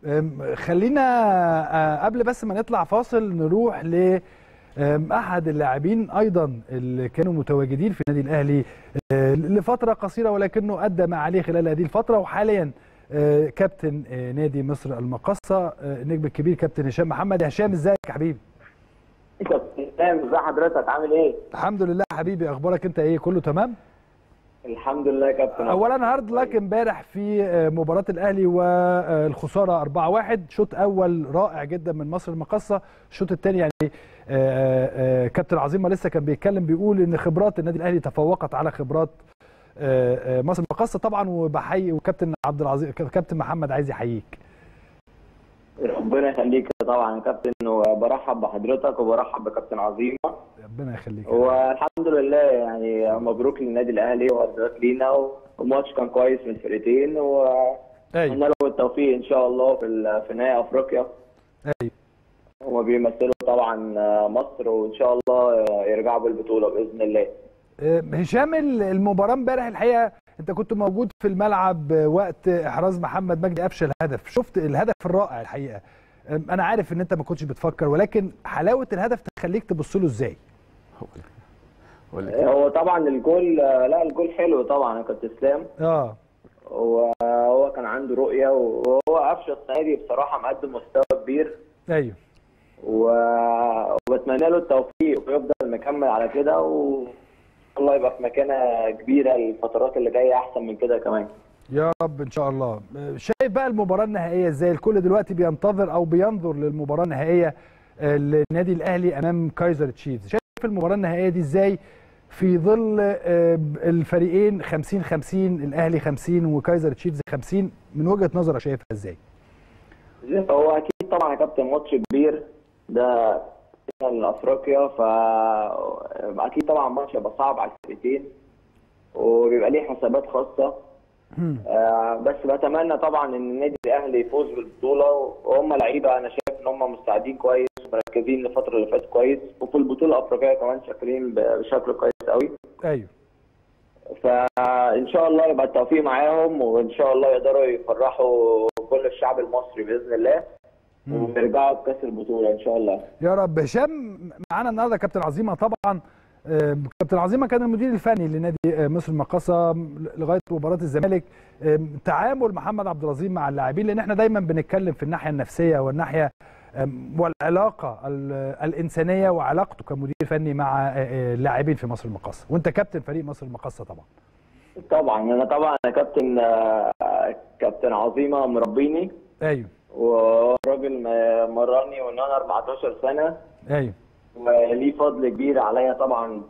أم، خلينا آه، قبل بس ما نطلع فاصل نروح ل أم، احد اللاعبين ايضا اللي كانوا متواجدين في النادي الاهلي آه، لفتره قصيره ولكنه ادى ما عليه خلال هذه الفتره وحاليا آه، كابتن آه، نادي مصر المقصه آه، النجم الكبير كابتن هشام محمد هشام ازيك يا حبيبي كابتن اسلام ازي حضرتك عامل ايه؟ الحمد لله حبيبي اخبارك انت ايه كله تمام الحمد لله يا كابتن اولا هارد لك امبارح في آه، مباراه الاهلي والخساره 4-1 شوط اول رائع جدا من مصر المقصه الشوط الثاني يعني آه، آه، كابتن عظيمه لسه كان بيتكلم بيقول ان خبرات النادي الاهلي تفوقت على خبرات آه، آه، مصر المقصه طبعا وبحيي وكابتن عبد العزيز كابتن محمد عايز يحييك ربنا يخليك طبعا يا كابتن وبرحب بحضرتك وبرحب بكابتن عظيمه ربنا يخليك والحمد لله يعني مبروك للنادي الاهلي وارضاك لينا والماتش كان كويس من الفرقتين واتمنى ايوه له التوفيق ان شاء الله في ال- في نهائي افريقيا ايوه هما بيمثلوا طبعا مصر وان شاء الله يرجعوا بالبطوله باذن الله آه، هشام المباراه امبارح الحقيقه انت كنت موجود في الملعب وقت احراز محمد مجدي قفشه الهدف شفت الهدف الرائع الحقيقه آم، انا عارف ان انت ما كنتش بتفكر ولكن حلاوه الهدف تخليك تبص له ازاي هو طبعا الجول لا الجول حلو طبعا يا كابتن اسلام اه وهو كان عنده رؤيه وهو قفشه السنه دي بصراحه مقدم مستوى كبير ايوه و- وبتمنى له التوفيق ويفضل مكمل على كده و الله يبقى في مكانه كبيره الفترات اللي جايه احسن من كده كمان يا رب ان شاء الله آه، شايف بقى المباراه النهائيه ازاي الكل دلوقتي بينتظر او بينظر للمباراه النهائيه آه، للنادي الاهلي امام كايزر تشيفز شايف المباراه النهائيه دي ازاي في ظل آه، الفريقين 50 50 الاهلي 50 وكايزر تشيفز 50 من وجهه نظرك شايفها ازاي هو اكيد طبعا يا كابتن ماتش كبير ده افريقيا ف اكيد طبعا ماتش هيبقى صعب على الفرقتين وبيبقى ليه حسابات خاصه آه، بس بتمنى طبعا ان النادي الاهلي يفوز بالبطوله وهم لعيبه انا شايف ان هم مستعدين كويس مركزين الفتره اللي فاتت كويس وفي البطوله الافريقيه كمان شاكرين ب- بشكل كويس قوي ايوه فان شاء الله يبقى التوفيق معاهم وان شاء الله يقدروا يفرحوا كل الشعب المصري باذن الله ويرجعوا بكاس البطوله ان شاء الله يا رب هشام معانا النهارده كابتن عظيمه طبعا آه، كابتن عظيمه كان المدير الفني لنادي آه، مصر المقاصه لغايه مباراه الزمالك آه، تعامل محمد عبد العظيم مع اللاعبين لان احنا دايما بنتكلم في الناحيه النفسيه والناحيه آم، والعلاقه ال- الانسانيه وعلاقته كمدير فني مع آه، آه، اللاعبين في مصر المقاصه وانت كابتن فريق مصر المقاصه طبعا طبعا انا طبعا انا كابتن آه، كابتن عظيمه مربيني ايوه وراجل م- مرني وان انا 14 سنه ايوه وليه فضل كبير عليا طبعا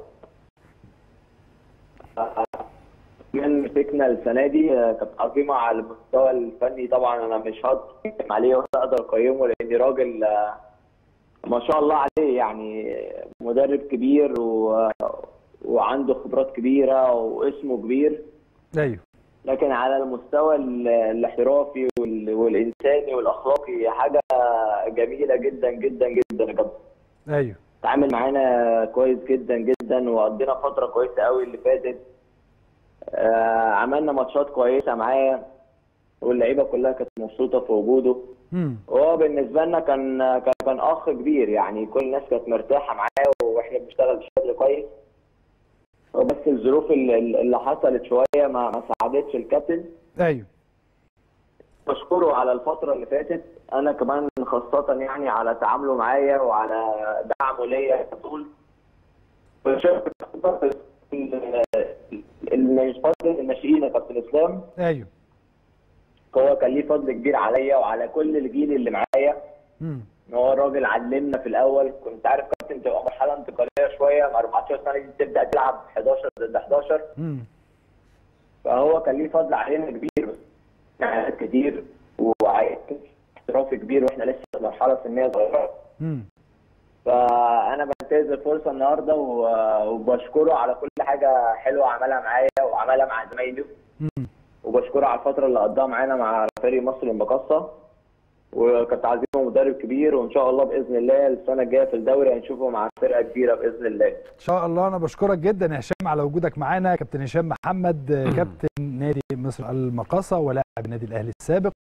من مسكنا السنه دي آه، كابتن عظيمه على المستوى الفني طبعا انا مش هقدر أتكلم عليه ولا اقدر اقيمه لاني راجل آه، ما شاء الله عليه يعني مدرب كبير و... وعنده خبرات كبيره واسمه كبير ايوه لكن على المستوى ال- الاحترافي وال- والانساني والاخلاقي حاجه جميله جدا جدا جدا يا كابتن ايوه اتعامل معانا كويس جدا جدا وقضينا فتره كويسه قوي اللي فاتت آه عملنا ماتشات كويسه معاه واللعيبه كلها كانت مبسوطه في وجوده امم وهو بالنسبه لنا كان كان كان اخ كبير يعني كل الناس كانت مرتاحه معاه واحنا بنشتغل بشكل كويس بس الظروف اللي اللي حصلت شويه ما ما ساعدتش الكابتن ايوه بشكره على الفترة اللي فاتت أنا كمان خاصة يعني على تعامله معايا وعلى دعمه ليا كطول وشايف الفضل الناشئين يا كابتن إسلام ايوه هو كان ليه فضل كبير عليا وعلى كل الجيل اللي معايا امم إن هو الراجل علمنا في الأول كنت عارف كابتن تبقى مرحلة انتقالية شوية مع 14 سنة دي تبدأ تلعب 11 ضد 11 امم فهو كان ليه فضل علينا كبير حاجات كتير وعايز احترافي كبير واحنا لسه في مرحله سنيه صغيره امم فانا بنتهز الفرصه النهارده و- وبشكره على كل حاجه حلوه عملها معايا وعملها مع زمايله امم وبشكره على الفتره اللي قضاها معانا مع فريق مصر المقاصه وكانت عزيمه مدرب كبير وان شاء الله باذن الله السنه الجايه في الدوري هنشوفه مع فرقه كبيره باذن الله ان شاء الله انا بشكرك جدا يا هشام على وجودك معانا كابتن هشام محمد كابتن نادي مصر المقاصه ولاعب النادي الاهلي السابق